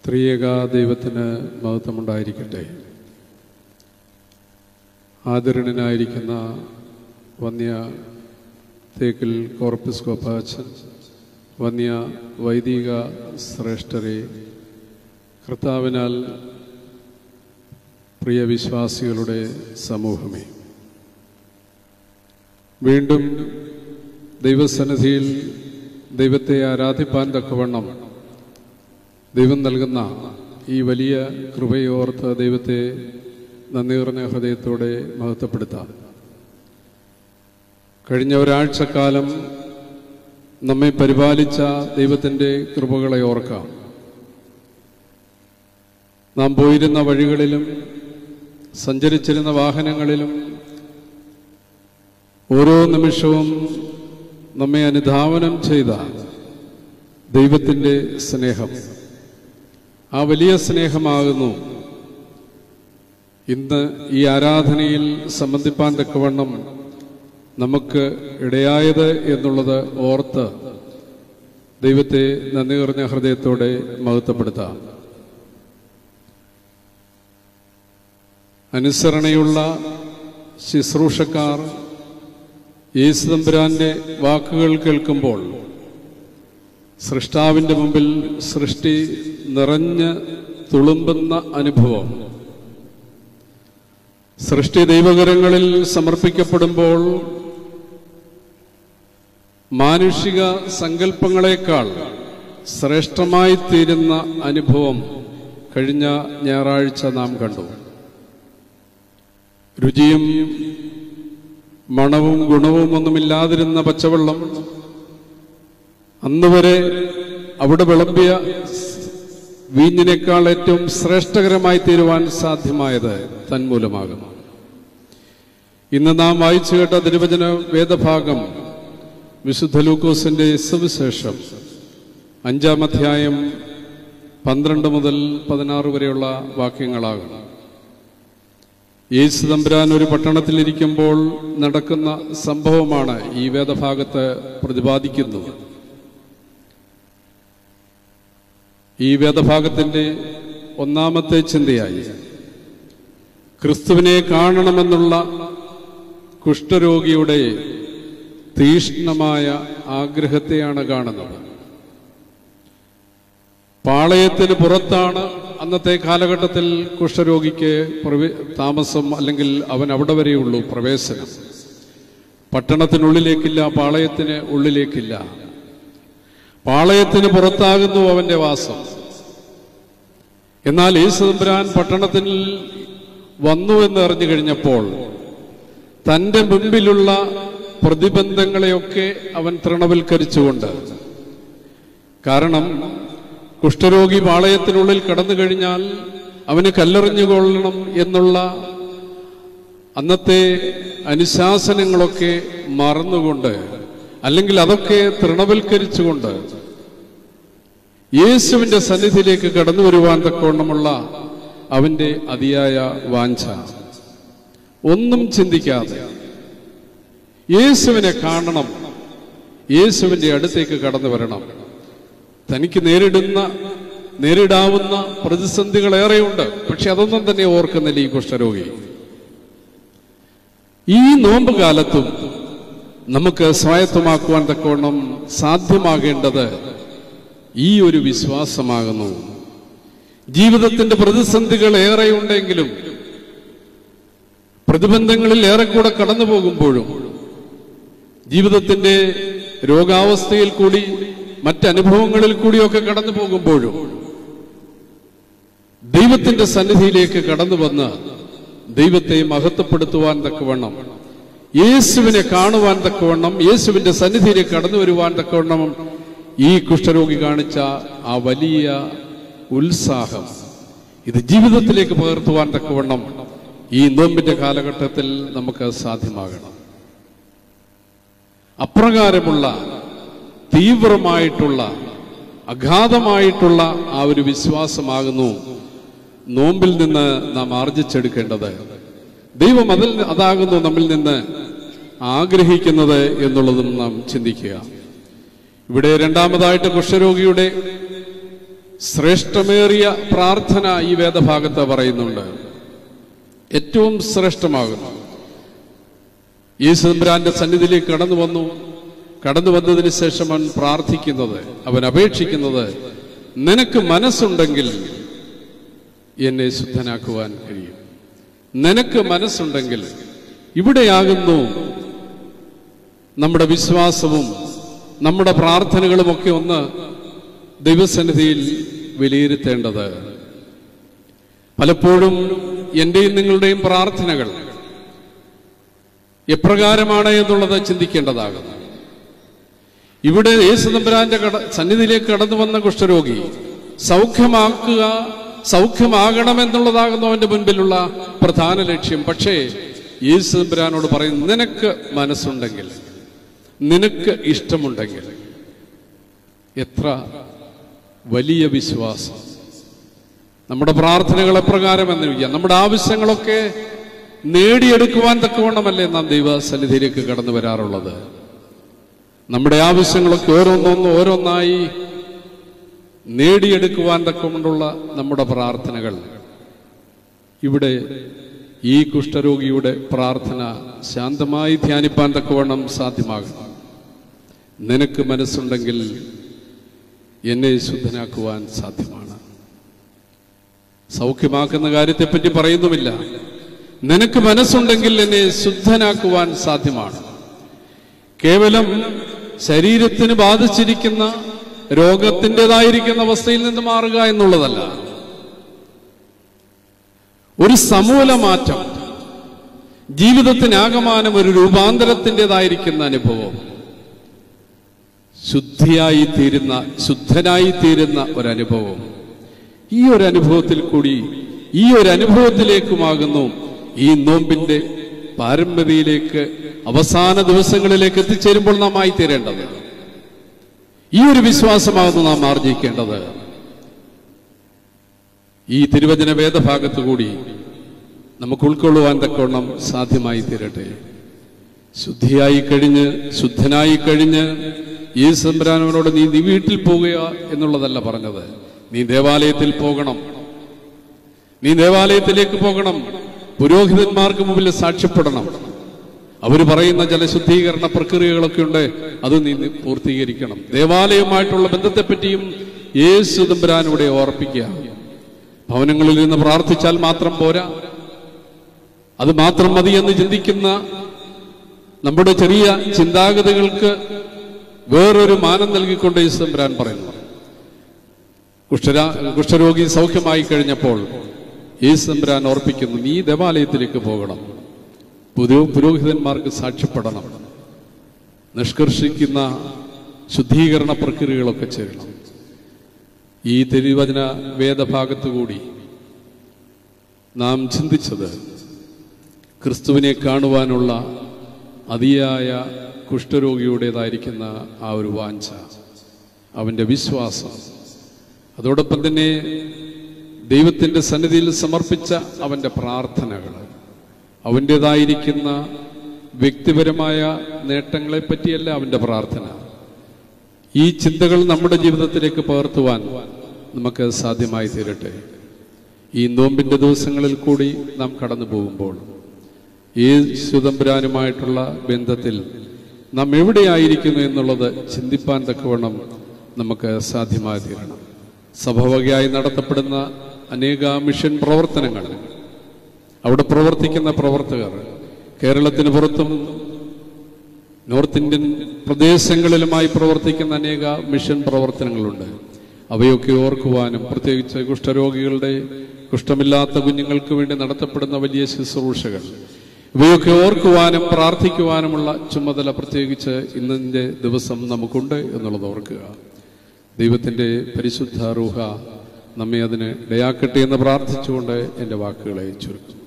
ത്രിയേക ദൈവത്തിന് മഹത്വമുണ്ടായിരിക്കട്ടെ ആദരണനായിരിക്കുന്ന വന്യ തേക്കിൽ കോർപ്പിസ് കോപ്പാച്ചൻ വന്യ വൈദിക ശ്രേഷ്ഠരെ കർത്താവിനാൽ പ്രിയ വിശ്വാസികളുടെ സമൂഹമേ വീണ്ടും ദൈവസന്നിധിയിൽ ദൈവത്തെ ആരാധിപ്പാൻ തക്കവണ്ണം ദൈവം നൽകുന്ന ഈ വലിയ കൃപയോർത്ത് ദൈവത്തെ നന്ദി നിറഞ്ഞ ഹൃദയത്തോടെ മഹത്വപ്പെടുത്താം കഴിഞ്ഞ ഒരാഴ്ചക്കാലം നമ്മെ പരിപാലിച്ച ദൈവത്തിൻ്റെ കൃപകളെ ഓർക്കാം നാം പോയിരുന്ന വഴികളിലും സഞ്ചരിച്ചിരുന്ന വാഹനങ്ങളിലും ഓരോ നിമിഷവും നമ്മെ അനുധാവനം ചെയ്ത ദൈവത്തിൻ്റെ സ്നേഹം ആ വലിയ സ്നേഹമാകുന്നു ഇന്ന് ഈ ആരാധനയിൽ സംബന്ധിപ്പാൻ തക്കവണ്ണം നമുക്ക് ഇടയായത് എന്നുള്ളത് ഓർത്ത് ദൈവത്തെ നന്ദി നിറഞ്ഞ ഹൃദയത്തോടെ മഹത്വപ്പെടുത്താം അനുസരണയുള്ള ശുശ്രൂഷക്കാർ യേശുദമ്പുരാന്റെ വാക്കുകൾ കേൾക്കുമ്പോൾ സൃഷ്ടാവിന്റെ മുമ്പിൽ സൃഷ്ടി നിറഞ്ഞ് തുളുമ്പുന്ന അനുഭവം സൃഷ്ടി ദൈവകരങ്ങളിൽ സമർപ്പിക്കപ്പെടുമ്പോൾ മാനുഷിക സങ്കല്പങ്ങളെക്കാൾ ശ്രേഷ്ഠമായി തീരുന്ന അനുഭവം കഴിഞ്ഞ ഞായറാഴ്ച നാം കണ്ടു രുചിയും മണവും ഗുണവും ഒന്നുമില്ലാതിരുന്ന പച്ചവെള്ളം അന്ന് വരെ അവിടെ വിളമ്പിയ വീഞ്ഞിനേക്കാൾ ഏറ്റവും ശ്രേഷ്ഠകരമായി തീരുവാൻ സാധ്യമായത് തന്മൂലമാകുന്നു ഇന്ന് നാം വായിച്ചു കേട്ട തിരുവചന വേദഭാഗം വിശുദ്ധ ലൂക്കോസിന്റെ സുവിശേഷം അഞ്ചാം അധ്യായം പന്ത്രണ്ട് മുതൽ പതിനാറ് വരെയുള്ള വാക്യങ്ങളാകുന്നു യേശു തമ്പുരാൻ ഒരു പട്ടണത്തിലിരിക്കുമ്പോൾ നടക്കുന്ന സംഭവമാണ് ഈ വേദഭാഗത്ത് പ്രതിപാദിക്കുന്നത് ഈ വേദഭാഗത്തിന്റെ ഒന്നാമത്തെ ചിന്തയായി ക്രിസ്തുവിനെ കാണണമെന്നുള്ള കുഷ്ഠരോഗിയുടെ തീഷ്ണമായ ആഗ്രഹത്തെയാണ് കാണുന്നത് പാളയത്തിന് പുറത്താണ് അന്നത്തെ കാലഘട്ടത്തിൽ കുഷ്ഠരോഗിക്ക് പ്രവേ- താമസം അല്ലെങ്കിൽ അവൻ അവിടെ വരെയുള്ളൂ പ്രവേശനം പട്ടണത്തിനുള്ളിലേക്കില്ല പാളയത്തിന് ഉള്ളിലേക്കില്ല പാളയത്തിന് പുറത്താകുന്നു അവന്റെ വാസം എന്നാൽ യേശുദമ്പുരാൻ പട്ടണത്തിൽ വന്നു എന്ന് അറിഞ്ഞു കഴിഞ്ഞപ്പോൾ തന്റെ മുൻപിലുള്ള പ്രതിബന്ധങ്ങളെയൊക്കെ അവൻ തൃണവൽക്കരിച്ചുകൊണ്ട് കാരണം കുഷ്ഠരോഗി പാളയത്തിനുള്ളിൽ കടന്നു കഴിഞ്ഞാൽ അവന് കല്ലെറിഞ്ഞുകൊള്ളണം എന്നുള്ള അന്നത്തെ അനുശാസനങ്ങളൊക്കെ മറന്നുകൊണ്ട് അല്ലെങ്കിൽ അതൊക്കെ തൃണവൽക്കരിച്ചുകൊണ്ട് യേശുവിന്റെ സന്നിധിയിലേക്ക് കടന്നു വരുവാൻ തക്കവണ്ണമുള്ള അവന്റെ അതിയായ വാഞ്ച ഒന്നും ചിന്തിക്കാതെ യേശുവിനെ കാണണം യേശുവിന്റെ അടുത്തേക്ക് കടന്നു വരണം തനിക്ക് നേരിടുന്ന നേരിടാവുന്ന പ്രതിസന്ധികൾ ഏറെയുണ്ട് പക്ഷെ അതൊന്നും തന്നെ ഓർക്കുന്നില്ല ഈ കുഷ്ഠരോഗി ഈ നോമ്പ് കാലത്തും നമുക്ക് സ്വായത്തമാക്കുവാൻ തക്കവണ്ണം സാധ്യമാകേണ്ടത് ഈ ഒരു വിശ്വാസമാകുന്നു ജീവിതത്തിന്റെ പ്രതിസന്ധികൾ ഏറെയുണ്ടെങ്കിലും പ്രതിബന്ധങ്ങളിൽ ഏറെക്കൂടെ കടന്നു പോകുമ്പോഴും ജീവിതത്തിന്റെ രോഗാവസ്ഥയിൽ കൂടി മറ്റനുഭവങ്ങളിൽ കൂടിയൊക്കെ കടന്നു പോകുമ്പോഴും ദൈവത്തിന്റെ സന്നിധിയിലേക്ക് കടന്നു വന്ന് ദൈവത്തെ മഹത്വപ്പെടുത്തുവാൻ തക്കവണ്ണം യേശുവിനെ കാണുവാൻ തക്കവണ്ണം യേശുവിന്റെ സന്നിധിയിലേക്ക് കടന്നു വരുവാൻ തക്കവണ്ണം ഈ കുഷ്ഠരോഗി കാണിച്ച ആ വലിയ ഉത്സാഹം ഇത് ജീവിതത്തിലേക്ക് പകർത്തുവാൻ തക്കവണ്ണം ഈ നോമ്പിന്റെ കാലഘട്ടത്തിൽ നമുക്ക് സാധ്യമാകണം അപ്രകാരമുള്ള തീവ്രമായിട്ടുള്ള അഗാധമായിട്ടുള്ള ആ ഒരു വിശ്വാസമാകുന്നു നോമ്പിൽ നിന്ന് നാം ആർജിച്ചെടുക്കേണ്ടത് ദൈവം അതിൽ അതാകുന്നു നമ്മിൽ നിന്ന് ആഗ്രഹിക്കുന്നത് എന്നുള്ളതും നാം ചിന്തിക്കുക ഇവിടെ രണ്ടാമതായിട്ട് കുഷ്ഠരോഗിയുടെ ശ്രേഷ്ഠമേറിയ പ്രാർത്ഥന ഈ വേദഭാഗത്ത് പറയുന്നുണ്ട് ഏറ്റവും ശ്രേഷ്ഠമാകുന്നു യേശുദമ്പുരാന്റെ സന്നിധിയിലേക്ക് കടന്നു വന്നു കടന്നു വന്നതിന് ശേഷം അവൻ പ്രാർത്ഥിക്കുന്നത് അവൻ അപേക്ഷിക്കുന്നത് നിനക്ക് മനസ്സുണ്ടെങ്കിൽ എന്നെ ശുദ്ധനാക്കുവാൻ കഴിയും നിനക്ക് മനസ്സുണ്ടെങ്കിൽ ഇവിടെയാകുന്നു നമ്മുടെ വിശ്വാസവും നമ്മുടെ പ്രാർത്ഥനകളുമൊക്കെ ഒന്ന് ദൈവസന്നിധിയിൽ വിലയിരുത്തേണ്ടത് പലപ്പോഴും എന്റെയും നിങ്ങളുടെയും പ്രാർത്ഥനകൾ എപ്രകാരമാണ് എന്നുള്ളത് ചിന്തിക്കേണ്ടതാകുന്നു ഇവിടെ യേശുദമ്പരാന്റെ കട സന്നിധിയിലേക്ക് കടന്നു വന്ന കുഷ്ഠരോഗി സൗഖ്യമാക്കുക സൗഖ്യമാകണമെന്നുള്ളതാകുന്നു അവന്റെ മുൻപിലുള്ള പ്രധാന ലക്ഷ്യം പക്ഷേ യേശുദമ്പരാനോട് പറയും നിനക്ക് മനസ്സുണ്ടെങ്കിൽ നിനക്ക് ഇഷ്ടമുണ്ടെങ്കിൽ എത്ര വലിയ വിശ്വാസം നമ്മുടെ പ്രാർത്ഥനകൾ എപ്രകാരം എന്ന് ചോദിക്കാം നമ്മുടെ ആവശ്യങ്ങളൊക്കെ നേടിയെടുക്കുവാൻ തക്കവണ്ണമല്ലേ നാം ദൈവ സന്നിധിയിലേക്ക് കടന്നു വരാറുള്ളത് നമ്മുടെ ആവശ്യങ്ങളൊക്കെ ഓരോന്നൊന്ന് ഓരോന്നായി നേടിയെടുക്കുവാൻ തക്കമുള്ള നമ്മുടെ പ്രാർത്ഥനകൾ ഇവിടെ ഈ കുഷ്ഠരോഗിയുടെ പ്രാർത്ഥന ശാന്തമായി ധ്യാനിപ്പാൻ തക്കവണ്ണം സാധ്യമാകും നിനക്ക് മനസ്സുണ്ടെങ്കിൽ എന്നെ ശുദ്ധനാക്കുവാൻ സാധ്യമാണ് സൗഖ്യമാക്കുന്ന കാര്യത്തെപ്പറ്റി പറയുന്നുമില്ല നിനക്ക് മനസ്സുണ്ടെങ്കിൽ എന്നെ ശുദ്ധനാക്കുവാൻ സാധ്യമാണ് കേവലം ശരീരത്തിന് ബാധിച്ചിരിക്കുന്ന രോഗത്തിൻ്റെതായിരിക്കുന്ന അവസ്ഥയിൽ നിന്ന് മാറുക എന്നുള്ളതല്ല ഒരു സമൂല മാറ്റം ജീവിതത്തിനാകമാനം ഒരു രൂപാന്തരത്തിൻ്റെതായിരിക്കുന്ന അനുഭവം ശുദ്ധിയായി തീരുന്ന ശുദ്ധനായി തീരുന്ന ഒരനുഭവം ഈ ഒരു അനുഭവത്തിൽ കൂടി ഈ ഒരു അനുഭവത്തിലേക്കുമാകുന്നു ഈ നോമ്പിന്റെ പാരമ്പര്യയിലേക്ക് അവസാന ദിവസങ്ങളിലേക്ക് എത്തിച്ചേരുമ്പോൾ നാം ആയി തീരേണ്ടത് ഈ ഒരു വിശ്വാസമാകുന്നു നാം ആർജിക്കേണ്ടത് ഈ തിരുവചന വേദഭാഗത്ത് കൂടി നമുക്ക് ഉൾക്കൊള്ളുവാൻ തക്കവണ്ണം സാധ്യമായി തീരട്ടെ ശുദ്ധിയായി കഴിഞ്ഞ് ശുദ്ധനായി കഴിഞ്ഞ് ഈ സംബ്രാനവനോട് നീ നീ വീട്ടിൽ പോകുക എന്നുള്ളതല്ല പറഞ്ഞത് നീ ദേവാലയത്തിൽ പോകണം നീ ദേവാലയത്തിലേക്ക് പോകണം പുരോഹിതന്മാർക്ക് മുമ്പിൽ സാക്ഷ്യപ്പെടണം അവർ പറയുന്ന ചില ശുദ്ധീകരണ പ്രക്രിയകളൊക്കെ ഉണ്ട് അത് നീ പൂർത്തീകരിക്കണം ദേവാലയവുമായിട്ടുള്ള ബന്ധത്തെപ്പറ്റിയും യേശു തമ്പുരാനൂടെ ഓർപ്പിക്കുക ഭവനങ്ങളിൽ നിന്ന് പ്രാർത്ഥിച്ചാൽ മാത്രം പോരാ അത് മാത്രം മതി എന്ന് ചിന്തിക്കുന്ന നമ്മുടെ ചെറിയ ചിന്താഗതികൾക്ക് വേറൊരു മാനം നൽകിക്കൊണ്ട് യേശു തമ്പുരാൻ പറയുന്നു കുഷ്ഠരാ കുഷ്ഠരോഗി സൗഖ്യമായി കഴിഞ്ഞപ്പോൾ യേശു തമ്പുരാൻ ഓർപ്പിക്കുന്നു നീ ദേവാലയത്തിലേക്ക് പോകണം പുരോ പുരോഹിതന്മാർക്ക് സാക്ഷ്യപ്പെടണം നിഷ്കർഷിക്കുന്ന ശുദ്ധീകരണ പ്രക്രിയകളൊക്കെ ചെയ്യണം ഈ തിരുവചന വേദഭാഗത്തു കൂടി നാം ചിന്തിച്ചത് ക്രിസ്തുവിനെ കാണുവാനുള്ള അതിയായ കുഷ്ഠരോഗിയുടേതായിരിക്കുന്ന ആ ഒരു വാഞ്ച അവൻ്റെ വിശ്വാസം അതോടൊപ്പം തന്നെ ദൈവത്തിൻ്റെ സന്നിധിയിൽ സമർപ്പിച്ച അവൻ്റെ പ്രാർത്ഥനകൾ അവൻ്റേതായിരിക്കുന്ന വ്യക്തിപരമായ നേട്ടങ്ങളെ പറ്റിയല്ല അവൻ്റെ പ്രാർത്ഥന ഈ ചിന്തകൾ നമ്മുടെ ജീവിതത്തിലേക്ക് പകർത്തുവാൻ നമുക്ക് സാധ്യമായി തീരട്ടെ ഈ നോമ്പിന്റെ ദിവസങ്ങളിൽ കൂടി നാം കടന്നു പോകുമ്പോൾ ഈ സുതമ്പുരാനുമായിട്ടുള്ള ബന്ധത്തിൽ നാം എവിടെയായിരിക്കുന്നു എന്നുള്ളത് ചിന്തിപ്പാൻ തക്കവണ്ണം നമുക്ക് സാധ്യമായി തീരണം സഭവകയായി നടത്തപ്പെടുന്ന അനേക മിഷൻ പ്രവർത്തനങ്ങൾ അവിടെ പ്രവർത്തിക്കുന്ന പ്രവർത്തകർ കേരളത്തിന് പുറത്തും നോർത്ത് ഇന്ത്യൻ പ്രദേശങ്ങളിലുമായി പ്രവർത്തിക്കുന്ന അനേക മിഷൻ പ്രവർത്തനങ്ങളുണ്ട് അവയൊക്കെ ഓർക്കുവാനും പ്രത്യേകിച്ച് കുഷ്ഠരോഗികളുടെ കുഷ്ഠമില്ലാത്ത കുഞ്ഞുങ്ങൾക്ക് വേണ്ടി നടത്തപ്പെടുന്ന വലിയ ശുശ്രൂഷകൾ ഇവയൊക്കെ ഓർക്കുവാനും പ്രാർത്ഥിക്കുവാനുമുള്ള ചുമതല പ്രത്യേകിച്ച് ഇന്നിന്റെ ദിവസം നമുക്കുണ്ട് എന്നുള്ളത് ഓർക്കുക ദൈവത്തിന്റെ പരിശുദ്ധ റൂഹ നമ്മെ അതിന് ഇടയാക്കട്ടെ എന്ന് പ്രാർത്ഥിച്ചുകൊണ്ട് എൻ്റെ വാക്കുകളെ ചുരുക്കും